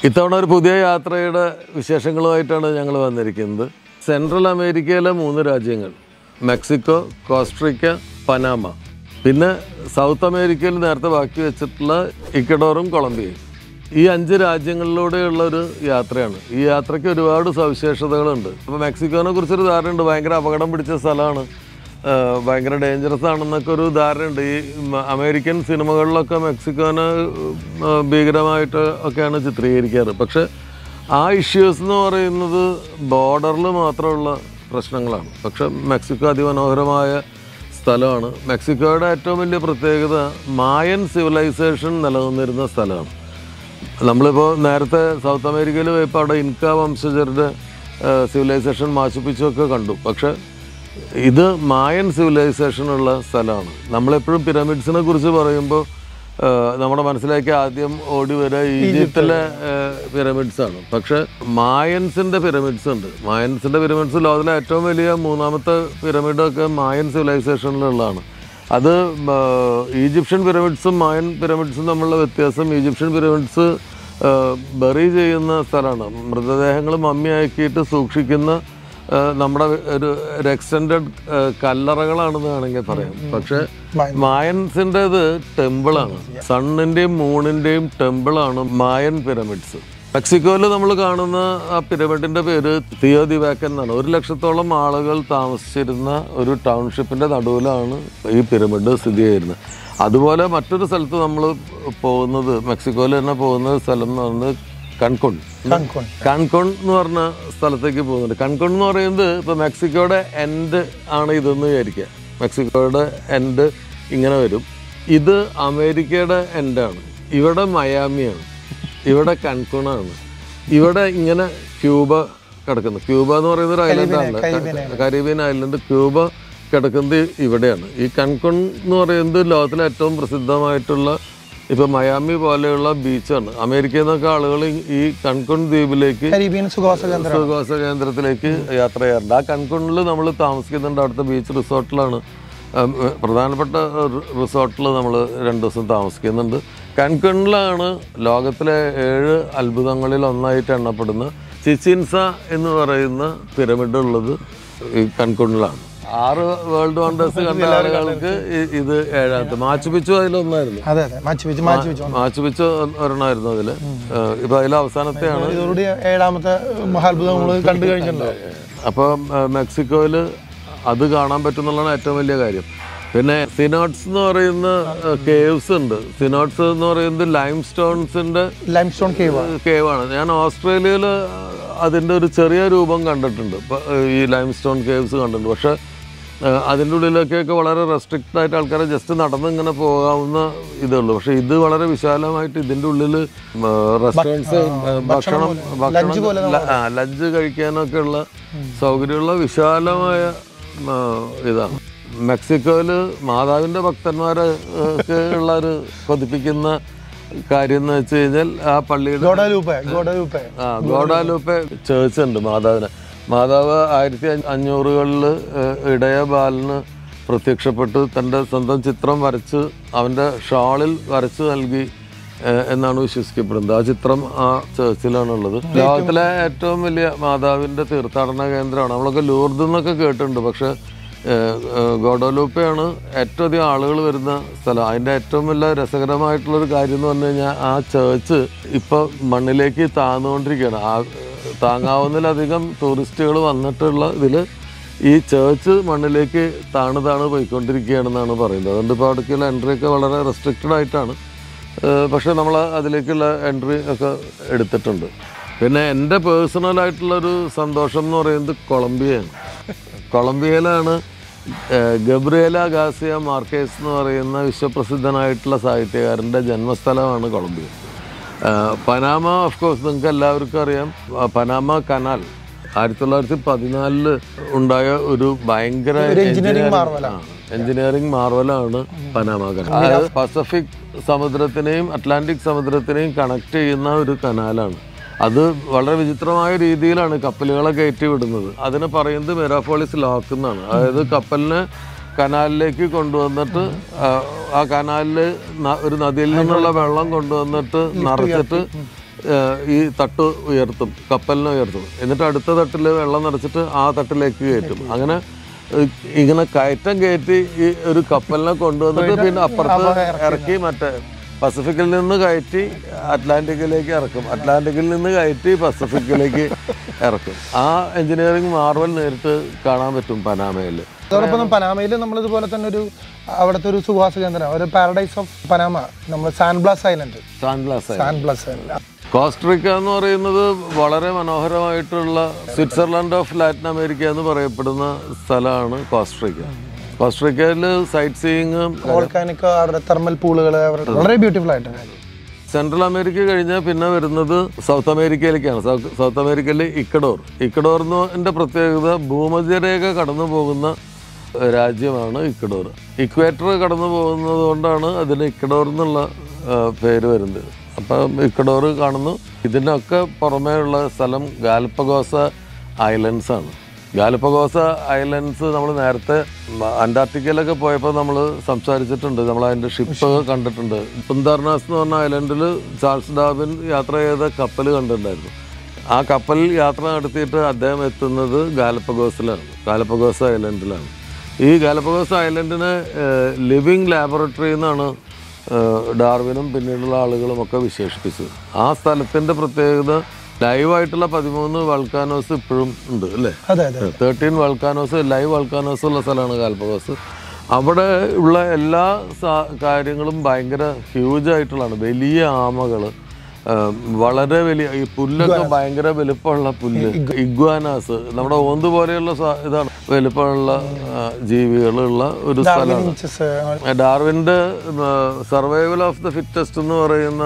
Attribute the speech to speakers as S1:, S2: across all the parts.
S1: ഇത്തവണ ഒരു പുതിയ യാത്രയുടെ വിശേഷങ്ങളുമായിട്ടാണ് ഞങ്ങൾ വന്നിരിക്കുന്നത് സെൻട്രൽ അമേരിക്കയിലെ മൂന്ന് രാജ്യങ്ങൾ മെക്സിക്കോ കോസ്ട്രിക്ക പനാമ പിന്നെ സൗത്ത് അമേരിക്കയിൽ നേരത്തെ ബാക്കി വെച്ചിട്ടുള്ള ഇക്കഡോറും കൊളംബിയയും ഈ അഞ്ച് രാജ്യങ്ങളിലൂടെയുള്ള ഒരു യാത്രയാണ് ഈ യാത്രയ്ക്ക് ഒരുപാട് സവിശേഷതകളുണ്ട് അപ്പോൾ മെക്സിക്കോനെ കുറിച്ചൊരു ധാരണയുണ്ട് ഭയങ്കര അപകടം പിടിച്ച സ്ഥലമാണ് ആഹ് ഭയങ്കര ഡേഞ്ചറസ് ആണെന്നൊക്കെ ഒരു ധാരണയുണ്ട് ഈ മ- അമേരിക്കൻ സിനിമകളിലൊക്കെ മെക്സിക്കോനെ ആഹ് ഭീകരമായിട്ട് ഒക്കെയാണ് ചിത്രീകരിക്കാറ് പക്ഷെ ആ ഇഷ്യൂസ് എന്ന് പറയുന്നത് ബോർഡറിൽ മാത്രമുള്ള പ്രശ്നങ്ങളാണ് പക്ഷെ മെക്സിക്കോ അതിമനോഹരമായ സ്ഥലമാണ് മെക്സിക്കോയുടെ ഏറ്റവും വലിയ പ്രത്യേകത മായൻ സിവിലൈസേഷൻ നിലനിന്നിരുന്ന സ്ഥലമാണ് നമ്മളിപ്പോൾ നേരത്തെ സൗത്ത് അമേരിക്കയിൽ പോയപ്പോൾ അവിടെ ഇൻക വംശജരുടെ സിവിലൈസേഷൻ മാച്ചുപ്പിച്ചൊക്കെ കണ്ടു പക്ഷെ ഇത് മായൻ സിവിലൈസേഷൻ ഉള്ള സ്ഥലമാണ് നമ്മളെപ്പോഴും പിരമിഡ്സിനെ കുറിച്ച് പറയുമ്പോൾ നമ്മുടെ മനസ്സിലേക്ക് ആദ്യം ഓടി വരിക ഈജിപ്തിലെ പിരമിഡ്സ് ആണ് പക്ഷെ മായൻസിന്റെ പിരമിഡ്സ് ഉണ്ട് മായൻസിന്റെ പിരമിഡ്സ് ലോകത്തിലെ ഏറ്റവും വലിയ മൂന്നാമത്തെ പിരമിഡൊക്കെ മായൻ സിവിലൈസേഷനിലുള്ളതാണ് അത് ആ, ഈജിപ്ഷ്യൻ പിരമിഡ്സും മായൻ പിരമിഡ്സും തമ്മിലുള്ള വ്യത്യാസം ഈജിപ്ഷ്യൻ പിരമിഡ്സ് ബറി ചെയ്യുന്ന സ്ഥലമാണ് മൃതദേഹങ്ങൾ മമ്മിയാക്കിയിട്ട് സൂക്ഷിക്കുന്ന ആ, നമ്മുടെ ഒരു ഒരു എക്സ്റ്റൻഡഡ് കല്ലറകളാണെന്ന് വേണമെങ്കിൽ പറയാം പക്ഷെ മായൻസിൻ്റെത് ടെമ്പിളാണ് സണ്ണിൻ്റെയും മൂണിൻ്റെയും ടെമ്പിളാണ് മായൻ പിരമിഡ്സ് മെക്സിക്കോയിൽ നമ്മൾ കാണുന്ന ആ പിരമിഡിന്റെ പേര് തിയോ ദിവാക്കൻ എന്നാണ് ഒരു ലക്ഷത്തോളം ആളുകൾ താമസിച്ചിരുന്ന ഒരു ടൗൺഷിപ്പിന്റെ നടുവിലാണ് ഈ പിരമിഡ് സ്ഥിതി ചെയ്യുന്നത് അതുപോലെ മറ്റൊരു സ്ഥലത്ത് നമ്മൾ പോകുന്നത് മെക്സിക്കോയിൽ തന്നെ പോകുന്ന സ്ഥലം എന്ന് പറയുന്നത് കൺകുൺ
S2: കാൺകോൺ
S1: കൺകോൺ എന്ന് പറഞ്ഞ സ്ഥലത്തേക്ക് പോകുന്നുണ്ട് കൺകോൺ എന്ന് പറയുന്നത് ഇപ്പൊ മെക്സിക്കോയുടെ എൻഡ് ആണ് ഇതെന്ന് വിചാരിക്കുക മെക്സിക്കോയുടെ എൻഡ് ഇങ്ങനെ വരും ഇത് അമേരിക്കയുടെ എൻഡാണ് ഇവിടെ മയാമിയാണ് ഇവിടെ കൺകുണാണ് ഇവിടെ ഇങ്ങനെ ക്യൂബ കിടക്കുന്നു ക്യൂബ എന്ന് പറയുന്ന ഒരു ഐലൻഡ് ആണല്ലോ കരീബിയൻ ഐലൻഡ് ക്യൂബ കിടക്കുന്നത് ഇവിടെയാണ് ഈ കൺകുൺ എന്ന് പറയുന്നത് ലോകത്തിലെ ഏറ്റവും പ്രസിദ്ധമായിട്ടുള്ള ഇപ്പൊ മയാമി പോലെയുള്ള ബീച്ചാണ് അമേരിക്കയിൽ നിന്നൊക്കെ ആളുകൾ ഈ കൺകുൺ ദ്വീപിലേക്ക്
S2: കരീബിയൻ സുഖവാസ കേന്ദ്രം
S1: സുഖവാസ കേന്ദ്രത്തിലേക്ക് യാത്ര ചെയ്യാറുണ്ട് ആ കൺകുണിൽ നമ്മൾ താമസിക്കുന്നുണ്ട് അവിടുത്തെ ബീച്ച് റിസോർട്ടിലാണ് ഉം, പ്രധാനപ്പെട്ട റിസോർട്ടിൽ നമ്മൾ രണ്ട് ദിവസം താമസിക്കുന്നുണ്ട് കൺകുണിലാണ് ലോകത്തിലെ ഏഴ് അത്ഭുതങ്ങളിൽ ഒന്നായിട്ട് എണ്ണപ്പെടുന്ന ചിച്ചിൻസ എന്ന് പറയുന്ന പിരമിഡ് ഉള്ളത് ഈ കൺകുണിലാണ് ആറ് വേൾഡ് വണ്ടേഴ്സ് കണ്ട ആളുകൾക്ക് ഇ- ഇത് ഏഴാമത്തെ മാച്ചുപിച്ചു അതിലൊന്നായിരുന്നു
S2: അതെ അതെ മാറ്റി വെച്ച് മാറ്റി വെച്ചു
S1: മാച്ചുപിച്ചു ഒരെണ്ണമായിരുന്നു അതില് ഏഹ് ഇപ്പൊ അതിൽ അവസാനത്തെയാണ്
S2: ഇതോടുകൂടി ഏഴാമത്തെ മഹാത്ഭുതം നമ്മൾ കണ്ടു കഴിഞ്ഞിട്ടുണ്ടോ
S1: അപ്പോൾ മെക്സിക്കോയിൽ അത് കാണാൻ പറ്റുന്നുള്ളതാണ് ഏറ്റവും വലിയ കാര്യം പിന്നെ സിനോട്സ് എന്ന് പറയുന്ന കേവ്സ് ഉണ്ട് സിനോട്സ് എന്ന് പറയുന്നത് ലൈം സ്റ്റോൺസിന്റെ
S2: ലൈം സ്റ്റോൺ കേവ്
S1: കേവാണ് ഞാൻ ഓസ്ട്രേലിയയിൽ അതിൻ്റെ ഒരു ചെറിയ രൂപം കണ്ടിട്ടുണ്ട് ഇപ്പൊ, ഏഹ് ഈ ലൈം സ്റ്റോൺ കേവ്സ് കണ്ടിട്ടുണ്ട് പക്ഷെ ഏഹ് അതിൻ്റെ ഉള്ളിലൊക്കെയൊക്കെ വളരെ റെസ്ട്രിക്റ്റഡ് ആയിട്ട് ആൾക്കാരെ ജസ്റ്റ് നടന്ന് ഇങ്ങനെ പോകാവുന്ന ഇതേ ഉള്ളൂ പക്ഷെ ഇത് വളരെ വിശാലമായിട്ട് ഇതിൻ്റെ ഉള്ളിൽ റെസ്റ്റോറൻറ്റ്സ് ഭക്ഷണം ഭക്ഷണം ല- ആ, ലഞ്ച് കഴിക്കാനൊക്കെ ഉള്ള സൗകര്യമുള്ള വിശാലമായ ആ, ഇതാണ് മെക്സിക്കോയിൽ മാതാവിൻ്റെ ഭക്തന്മാരൊക്കെ ഉള്ള ഒരു കൊതിപ്പിക്കുന്ന കാര്യം എന്ന് വെച്ച് കഴിഞ്ഞാൽ ആ പള്ളിയുടെ
S2: ഗോഡലൂപ്പെ ഗോഡലൂപ്പെ
S1: ആ ഗോഡാലൂപ്പെ ചേർച്ച് ഉണ്ട് മാതാവിന് മാതാവ് ആയിരത്തി അഞ്ഞൂറുകളിൽ ഇടയ ബാലന് പ്രത്യക്ഷപ്പെട്ട് തൻ്റെ സ്വന്തം ചിത്രം വരച്ച് അവൻ്റെ ഷാളിൽ വരച്ച് നൽകി ഏഹ്, എന്നാണ് വിശ്വസിക്കപ്പെടുന്നത് ആ ചിത്രം ആ ചേർച്ചിലാണുള്ളത് ലോകത്തിലെ ഏറ്റവും വലിയ മാതാവിൻ്റെ തീർത്ഥാടന കേന്ദ്രമാണ് നമ്മളൊക്കെ ലൂർദ് എന്നൊക്കെ കേട്ടിട്ടുണ്ട് പക്ഷെ ഏഹ്, ഏഹ്, ഗോഡോലൂപ്പയാണ് ഏറ്റവും അധികം ആളുകൾ വരുന്ന സ്ഥലം അതിൻ്റെ ഏറ്റവും വലിയ രസകരമായിട്ടുള്ളൊരു കാര്യം എന്ന് പറഞ്ഞു കഴിഞ്ഞാൽ ആ ചേർച്ച് ഇപ്പോൾ മണ്ണിലേക്ക് താന്നുകൊണ്ടിരിക്കുകയാണ് ആ ഏഹ്, താങ്ങാവുന്നതിലധികം ടൂറിസ്റ്റുകൾ വന്നിട്ടുള്ള ഇതിൽ ഈ ചേർച്ച് മണ്ണിലേക്ക് താണ് താണ് പോയിക്കൊണ്ടിരിക്കുകയാണെന്നാണ് പറയുന്നത് അതുകൊണ്ട് ഇപ്പോൾ അവിടേക്കുള്ള എൻട്രി ഒക്കെ വളരെ റെസ്ട്രിക്റ്റഡ് ആയിട്ടാണ് ഏഹ്, പക്ഷേ നമ്മൾ അതിലേക്കുള്ള എൻട്രി ഒക്കെ എടുത്തിട്ടുണ്ട് പിന്നെ എൻ്റെ പേഴ്സണലായിട്ടുള്ളൊരു സന്തോഷം എന്ന് പറയുന്നത് കൊളംബിയയാണ് കൊളംബിയയിലാണ് ഏഹ്, ഗബ്രിയേല ഗാസിയ മാർക്കേസ് എന്ന് പറയുന്ന വിശ്വപ്രസിദ്ധനായിട്ടുള്ള സാഹിത്യകാരൻ്റെ ജന്മസ്ഥലമാണ് കൊളംബിയ ഏഹ്, പനാമ ഓഫ് കോഴ്സ് നിങ്ങൾക്ക് എല്ലാവർക്കും അറിയാം ആ, പനാമ കനാൽ ആയിരത്തി തൊള്ളായിരത്തി പതിനാലില് ഉണ്ടായ ഒരു ഭയങ്കര
S2: എഞ്ചിനീയറിംഗ് മാർവല
S1: എഞ്ചിനീയറിംഗ് മാർവലാണ് പനാമ കനാൽ അതായത് പസഫിക് സമുദ്രത്തിനെയും അറ്റ്ലാന്റിക് സമുദ്രത്തിനെയും കണക്ട് ചെയ്യുന്ന ഒരു കനാലാണ് അത് വളരെ വിചിത്രമായ രീതിയിലാണ് കപ്പലുകളെ കയറ്റി വിടുന്നത് അതിനെ പറയുന്നത് മെറാഫോളിസ് ലോക്ക് എന്നാണ് അതായത് കപ്പലിനെ കനാലിലേക്ക് കൊണ്ടുവന്നിട്ട് ആ, ആ കനാലിൽ ന- ഒരു നദിയിൽ നിന്നുള്ള വെള്ളം കൊണ്ടുവന്നിട്ട് നിറച്ചിട്ട് ഏഹ്, ഈ തട്ട് ഉയർത്തും കപ്പലിനെ ഉയർത്തും എന്നിട്ട് അടുത്ത തട്ടിൽ വെള്ളം നിറച്ചിട്ട് ആ തട്ടിലേക്ക് കയറ്റും അങ്ങനെ ഏഹ്, ഇങ്ങനെ കയറ്റം കയറ്റി ഈ ഒരു കപ്പലിനെ കൊണ്ടുവന്നിട്ട് പിന്നെ അപ്പുറത്ത് ഇറക്കി മറ്റേ പസഫിക്കിൽ നിന്ന് കയറ്റി അറ്റ്ലാന്റിക്കിലേക്ക് ഇറക്കും അറ്റ്ലാന്റിക്കിൽ നിന്ന് കയറ്റി പസഫിക്കിലേക്ക് ഇറക്കും ആ എഞ്ചിനീയറിംഗ് മാർവൽ നേരിട്ട് കാണാൻ പറ്റും പനാമയിൽ
S2: അതോടൊപ്പം പനാമയിൽ നമ്മൾ ഇതുപോലെ തന്നെ ഒരു അവിടുത്തെ ഒരു സുഹാസ കേന്ദ്രം ഒരു പാരഡൈസ് ഓഫ് പനാമ നമ്മൾ സാൻബ്ലാസ് ഐലൻഡ്
S1: സാൻഗ്ലാസ്
S2: സാൻബ്ലാസ് ഐലൻഡ്
S1: കോസ്ട്രിക്ക എന്ന് പറയുന്നത് വളരെ മനോഹരമായിട്ടുള്ള സ്വിറ്റ്സർലൻഡ് ഓഫ് ലാറ്റിൻ അമേരിക്ക എന്ന് പറയപ്പെടുന്ന സ്ഥലമാണ് കോസ്ട്രിക്ക കോസ്ട്രിക്കയിൽ സൈറ്റ് സീയിങ്
S2: വോൾക്കാനിക് അവരുടെ തെർമൽ പൂളുകൾ അവരുടെ വളരെ ബ്യൂട്ടിഫുൾ ആയിട്ടാണ്
S1: സെൻട്രൽ അമേരിക്ക കഴിഞ്ഞാൽ പിന്നെ വരുന്നത് സൗത്ത് അമേരിക്കയിലേക്കാണ് സൗ- സൗത്ത് അമേരിക്കയിൽ ഇക്കഡോർ ഇക്കഡോർ എന്നതിൻ്റെ പ്രത്യേകത ഭൂമധ്യരേഖ കടന്നു പോകുന്ന രാജ്യമാണ് ഇക്കഡോർ ഇക്വേറ്റർ കടന്നു പോകുന്നത് കൊണ്ടാണ് അതിന് ഇക്കഡോർ എന്നുള്ള ആ, പേര് വരുന്നത് അപ്പം ഇക്കഡോർ കാണുന്നു ഇതിനൊക്കെ പുറമേ ഉള്ള സ്ഥലം ഗാൽപ്പഗോസ ഐലൻഡ്സ് ആണ് ഗാലപ്പഗോസ ഐലൻഡ്സ് നമ്മൾ നേരത്തെ മ- അന്റാർട്ടിക്കയിലൊക്കെ പോയപ്പോൾ നമ്മൾ സംസാരിച്ചിട്ടുണ്ട് നമ്മൾ അതിൻ്റെ ഷിപ്പ് കണ്ടിട്ടുണ്ട് പുന്താർനാസ് എന്ന് പറഞ്ഞ ഐലൻഡിൽ ചാൾസ് ഡാബിൻ യാത്ര ചെയ്ത കപ്പൽ കണ്ടിട്ടുണ്ടായിരുന്നു ആ കപ്പൽ യാത്ര നടത്തിയിട്ട് അദ്ദേഹം എത്തുന്നത് ഗാലപ്പഗോസിലാണ് ഗാലപ്പഗോസ ഐലൻഡിലാണ് ഈ ഗാലപ്പഗോസ് ഐലൻഡിനെ ലിവിങ് ലാബറട്ടറി എന്നാണ് ഏഹ്, ഡാർവിനും പിന്നീടുള്ള ആളുകളും ഒക്കെ വിശേഷിപ്പിച്ചത് ആ സ്ഥലത്തിൻ്റെ പ്രത്യേകത ലൈവായിട്ടുള്ള പതിമൂന്ന് വൾക്കാനോസ് ഇപ്പോഴും ഉണ്ട് അല്ലേ
S2: അതെ അതെ
S1: തേർട്ടീൻ വൾക്കാനോസ് ലൈവ് വൾക്കാനോസ് ഉള്ള സ്ഥലമാണ് ഗാൽപ്പഗോസ് അവിടെ ഉള്ള എല്ലാ സാ- കാര്യങ്ങളും ഭയങ്കര ഹ്യൂജ് ആയിട്ടുള്ളതാണ് വലിയ ആമകൾ വളരെ വലിയ ഈ പുല്ലൊക്കെ ഭയങ്കര വലുപ്പമുള്ള പുല്ല് ഇഗ്വാനാസ് നമ്മുടെ ഓന്ത് പോലെയുള്ള സാ- ഇതാണ് വലുപ്പമുള്ള ആ, ജീവികളുള്ള ഒരു സ്ഥലമാണ്
S2: ഇഞ്ചസ്
S1: ഡാർവിൻ്റെ സർവൈവൽ ഓഫ് ദ ഫിറ്റസ്റ്റ് എന്ന് പറയുന്ന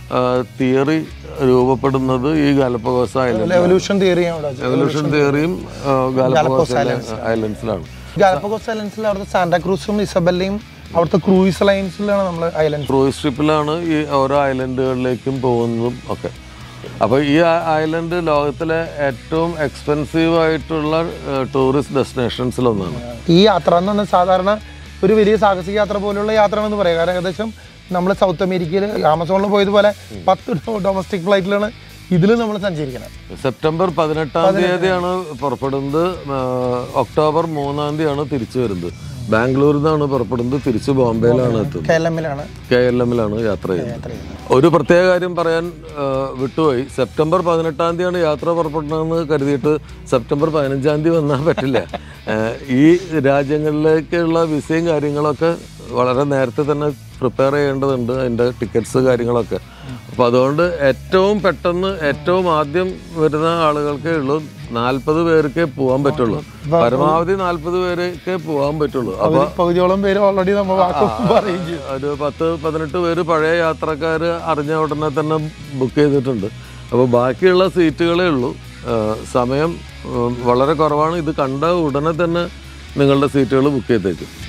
S1: തിയറി രൂപപ്പെടുന്നത് ഈ ഗാലപ്പഗോസ ഐലൻഡ്
S2: എവല്യൂഷൻ തിയറി അവിടെ
S1: എവല്യൂഷൻ തിയറിയും ഗാലപ്പഗോസ് ഐലൻഡ്സിലാണ്
S2: ഗാലപ്പഗോസ് ഐലൻഡ്സിൽ അവിടുത്തെ സാന്റാക്രൂസും ഇസബല്ലയും അവിടുത്തെ ക്രൂയിസ് ലൈൻസിലാണ് നമ്മൾ ഐലൻഡ്
S1: ക്രൂയിസ് ട്രിപ്പിലാണ് ഈ ഓരോ ഐലൻഡുകളിലേക്കും പോകുന്നതും ഒക്കെ അപ്പോൾ ഈ ഐ- ഐലൻഡ് ലോകത്തിലെ ഏറ്റവും എക്സ്പെൻസീവ് ആയിട്ടുള്ള ടൂറിസ്റ്റ് ഡെസ്റ്റിനേഷൻസിലൊന്നാണ്
S2: ഈ യാത്ര എന്ന് പറഞ്ഞാൽ സാധാരണ ഒരു വലിയ സാഹസിക യാത്ര പോലുള്ള യാത്രയാണെന്ന് പറയാം കാരണം ഏകദേശം നമ്മൾ സൗത്ത് അമേരിക്കയിൽ ആമസോണിൽ പോയതുപോലെ പത്ത് ഡൊമസ്റ്റിക് ഫ്ലൈറ്റിലാണ് ഇതിൽ നമ്മൾ സഞ്ചരിക്കണം
S1: സെപ്റ്റംബർ പതിനെട്ടാം തീയതിയാണ് പുറപ്പെടുന്നത് ആ, ഒക്ടോബർ മൂന്നാം തീയതിയാണ് തിരിച്ചു വരുന്നത് ബാംഗ്ലൂരിൽ നിന്നാണ് പുറപ്പെടുന്നത് തിരിച്ച് ബോംബെയിലാണ് എത്തുന്നത്
S2: കെ എൽ എമ്മിലാണ്
S1: കെ എൽ എമ്മിലാണ് യാത്ര ചെയ്യുന്നത്
S2: യാത്ര ചെയ്യുന്നത്
S1: ഒരു പ്രത്യേക കാര്യം പറയാൻ ആ, വിട്ടുപോയി സെപ്റ്റംബർ പതിനെട്ടാം തീയതിയാണ് യാത്ര പുറപ്പെടണമെന്ന് കരുതിയിട്ട് സെപ്റ്റംബർ പതിനഞ്ചാം തീയതി വന്നാൽ പറ്റില്ല ആ, ഈ രാജ്യങ്ങളിലേക്കുള്ള വിസയും കാര്യങ്ങളൊക്കെ വളരെ നേരത്തെ തന്നെ പ്രിപ്പയർ ചെയ്യേണ്ടതുണ്ട് അതിൻ്റെ ടിക്കറ്റ്സ് കാര്യങ്ങളൊക്കെ അപ്പോൾ അതുകൊണ്ട് ഏറ്റവും പെട്ടെന്ന് ഏറ്റവും ആദ്യം വരുന്ന ആളുകൾക്കേ ഉള്ളൂ നാൽപ്പത് പേർക്കേ പോകാൻ പറ്റുള്ളൂ പരമാവധി നാൽപ്പത് പേർക്കേ പോകാൻ പറ്റുള്ളൂ അപ്പോൾ
S2: പകുതി- പകുതിയോളം പേര് ഓൾറെഡി നമ്മൾ വാക്കും പറയും ചെയ്തു
S1: ഒരു പത്ത് പതിനെട്ട് പേര് പഴയ യാത്രക്കാർ അറിഞ്ഞ ഉടനെ തന്നെ ബുക്ക് ചെയ്തിട്ടുണ്ട് അപ്പോൾ ബാക്കിയുള്ള സീറ്റുകളേ ഉള്ളൂ ആ, സമയം ഉം, വളരെ കുറവാണ് ഇത് കണ്ട ഉടനെ തന്നെ നിങ്ങളുടെ സീറ്റുകൾ ബുക്ക് ചെയ്തേക്കും